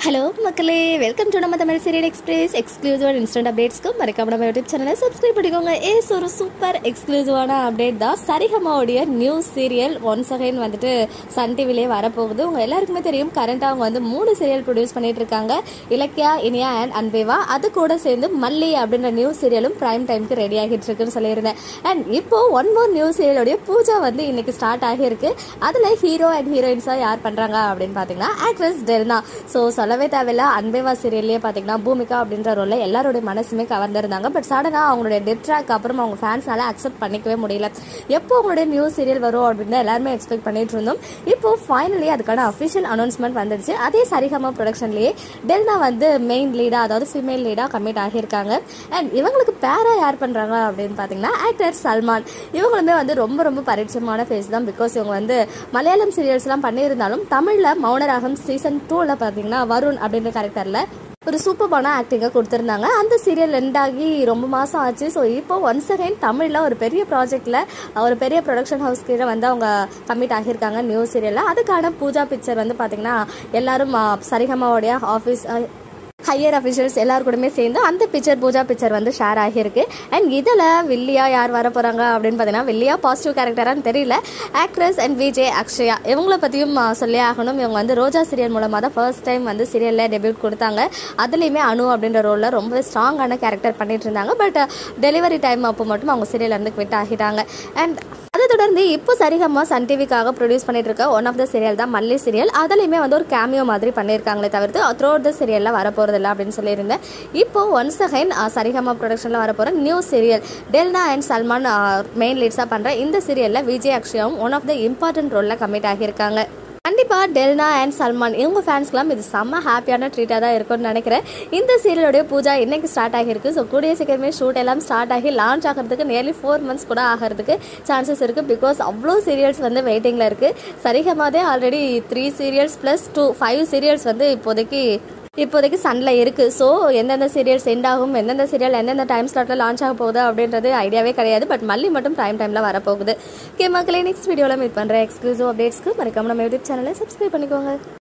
hello மக்களே welcome to நம்ம Tamil serial express exclusive instant அப்டேட்ஸ்க்கு மறக்காம நம்ம யூடியூப் சேனலை சப்ஸ்கிரைப் பண்ணிக்கோங்க ஏஸ் ஒரு சூப்பர் எக்ஸ்க்ளூசிவான அப்டேட் தான் சரிகமாவுடைய நியூ சீரியல் ஒன்ஸ் அகைன் வந்துட்டு சன் டிவிலே வரப்போகுது உங்கள் எல்லாருக்குமே தெரியும் கரண்ட்டாக அவங்க வந்து மூணு சீரியல் ப்ரொடியூஸ் பண்ணிட்டு இருக்காங்க இலக்கியா இனியா அண்ட் அன்பேவா அது கூட சேர்ந்து மல்லி அப்படின்ற நியூ சீரியலும் பிரைம் டைம்க்கு ரெடி ஆகிட்டு இருக்குன்னு சொல்லியிருந்தேன் அண்ட் இப்போ ஒன் மோர் நியூ சீரியலுடைய பூஜா வந்து இன்னைக்கு ஸ்டார்ட் ஆகியிருக்கு அதில் ஹீரோ அண்ட் ஹீரோயின்ஸாக யார் பண்ணுறாங்க அப்படின்னு பார்த்தீங்கன்னா ஆக்ட்ரஸ் டெல்னா ஸோ சொல்லவே தேவையில்ல அன்பேவா சீரியல்லே பார்த்தீங்கன்னா பூமிகா அப்படின்ற ரோல்ல எல்லாருடைய மனசுமே கவர்ந்திருந்தாங்க பட் சடனாக அவங்களுடைய டெட் ட்ராக் அப்புறம் அவங்க ஃபேன்ஸ்னால அக்செப்ட் பண்ணிக்கவே முடியல எப்போ அவங்களுடைய நியூ சீரியல் வரும் அப்படின்னு எல்லாருமே எக்ஸ்பெக்ட் பண்ணிட்டு இருந்தோம் இப்போ ஃபைனலி அதுக்கான அஃபிஷியல் அனௌன்ஸ்மெண்ட் வந்துடுச்சு அதே சரிகமா ப்ரொடக்ஷன்லேயே டெல்னா வந்து மெயின் லீடாக அதாவது ஃபீமேல் லீடாக கமிட் ஆகியிருக்காங்க அண்ட் இவங்களுக்கு பேரா யார் பண்ணுறாங்க அப்படின்னு பார்த்தீங்கன்னா ஆக்டர் சல்மான் இவங்களுமே வந்து ரொம்ப ரொம்ப பரிச்சயமான ஃபேஸ் தான் பிகாஸ் இவங்க வந்து மலையாளம் சீரியல்ஸ்லாம் பண்ணியிருந்தாலும் தமிழில் மௌனராகம் சீசன் டூவில் பார்த்தீங்கன்னா வருண் அப்படின்ற கேரக்டரில் ஒரு சூப்பர்பான ஆக்டிங்கை கொடுத்துருந்தாங்க அந்த சீரியல் எண்ட் ஆகி ரொம்ப மாதம் ஆச்சு ஸோ இப்போ ஒன்ஸ் அகைன் தமிழில் ஒரு பெரிய ப்ராஜெக்டில் ஒரு பெரிய ப்ரொடக்ஷன் ஹவுஸ் கீழே வந்து அவங்க கமிட் ஆகியிருக்காங்க நியூ சீரியலில் அதுக்கான பூஜா பிக்சர் வந்து பார்த்திங்கன்னா எல்லாரும் ஆ, சரிகமாவுடைய ஆஃபீஸ் ஹையர் அஃபிஷியல்ஸ் எல்லாரு கூடமே சேர்ந்து அந்த பிக்சர் பூஜா பிக்சர் வந்து ஷேர் ஆகியிருக்கு அண்ட் இதில் வில்லியா யார் வர போகிறாங்க அப்படின்னு பார்த்தீங்கன்னா வில்லியா பாசிட்டிவ் கேரக்டரான்னு தெரியல ஆக்ட்ரஸ் அண்ட் விஜய் அக்ஷயா இவங்கள பற்றியும் சொல்லி ஆகணும் இவங்க வந்து ரோஜா சீரியல் மூலமாக தான் ஃபர்ஸ்ட் டைம் வந்து சீரியலில் டெபியூட் கொடுத்தாங்க அதுலேயுமே அனு அப்படின்ற ரோலில் ரொம்ப ஸ்ட்ராங்கான கேரக்டர் பண்ணிட்டு இருந்தாங்க பட் டெலிவரி டைம் அப்போ மட்டும் அவங்க சீரியல் வந்து குவிட் ஆகிட்டாங்க அண்ட் அதை தொடர்ந்து இப்போ சரிகமா சன் டிவிக்காக ப்ரொடியூஸ் பண்ணிட்டு இருக்க ஒன் ஆஃப் த சீரியல் தான் மல்லி சீரியல் அதுலேயுமே வந்து ஒரு கேமியோ மாதிரி பண்ணியிருக்காங்களே தவிர்த்து த்ரூ த சீரியலில் வரப்போகிறதில்ல அப்படின்னு சொல்லியிருந்தேன் இப்போ ஒன்ஸ் அகைன் சரிகமா ப்ரொடக்ஷனில் வரப்போகிற new serial Delna and Salman main லீட்ஸாக பண்ணுற இந்த சீரியலில் விஜய் அக்ஷயாவும் ஒன் ஆஃப் த இம்பார்ட்டன்ட் ரோலில் கமிட் ஆகியிருக்காங்க கண்டிப்பாக டெல்னா அண்ட் சல்மான் இவங்க ஃபேன்ஸ்க்குலாம் இது செம்ம ஹாப்பியான ட்ரீட்டாக தான் இருக்கும்னு நினைக்கிறேன் இந்த சீரியலோடைய பூஜா இன்னைக்கு ஸ்டார்ட் ஆகியிருக்கு ஸோ கூடிய சீக்கிரமே ஷூட் எல்லாம் ஸ்டார்ட் ஆகி லான்ச் ஆகிறதுக்கு நியர்லி ஃபோர் மந்த்ஸ் கூட ஆகிறதுக்கு சான்சஸ் இருக்குது பிகாஸ் அவ்வளோ சீரியல்ஸ் வந்து வெயிட்டிங்கில் இருக்குது சரிகமாதே already three serials plus two five serials வந்து இப்போதைக்கு இப்போதைக்கு சன்ல இருக்கு ஸோ எந்தெந்த சீரியல் சென்ட் ஆகும் எந்தெந்த சீரியல் எந்தெந்த டைம் ஸ்லாட்டில் லான்ச் ஆக போகுது அப்படின்றது ஐடியாவே கிடையாது பட் மல்லி மட்டும் டைம் டைமில் வரப்போகுது ஓகே மக்களே நெக்ஸ்ட் வீடியோவில் மீட் பண்ணுறேன் எக்ஸ்க்ளூசிவ் அப்டேட்ஸ்க்கு மறக்காம நம்ம யூடியூப் சேனலை சப்ஸ்கிரைப் பண்ணிக்கோங்க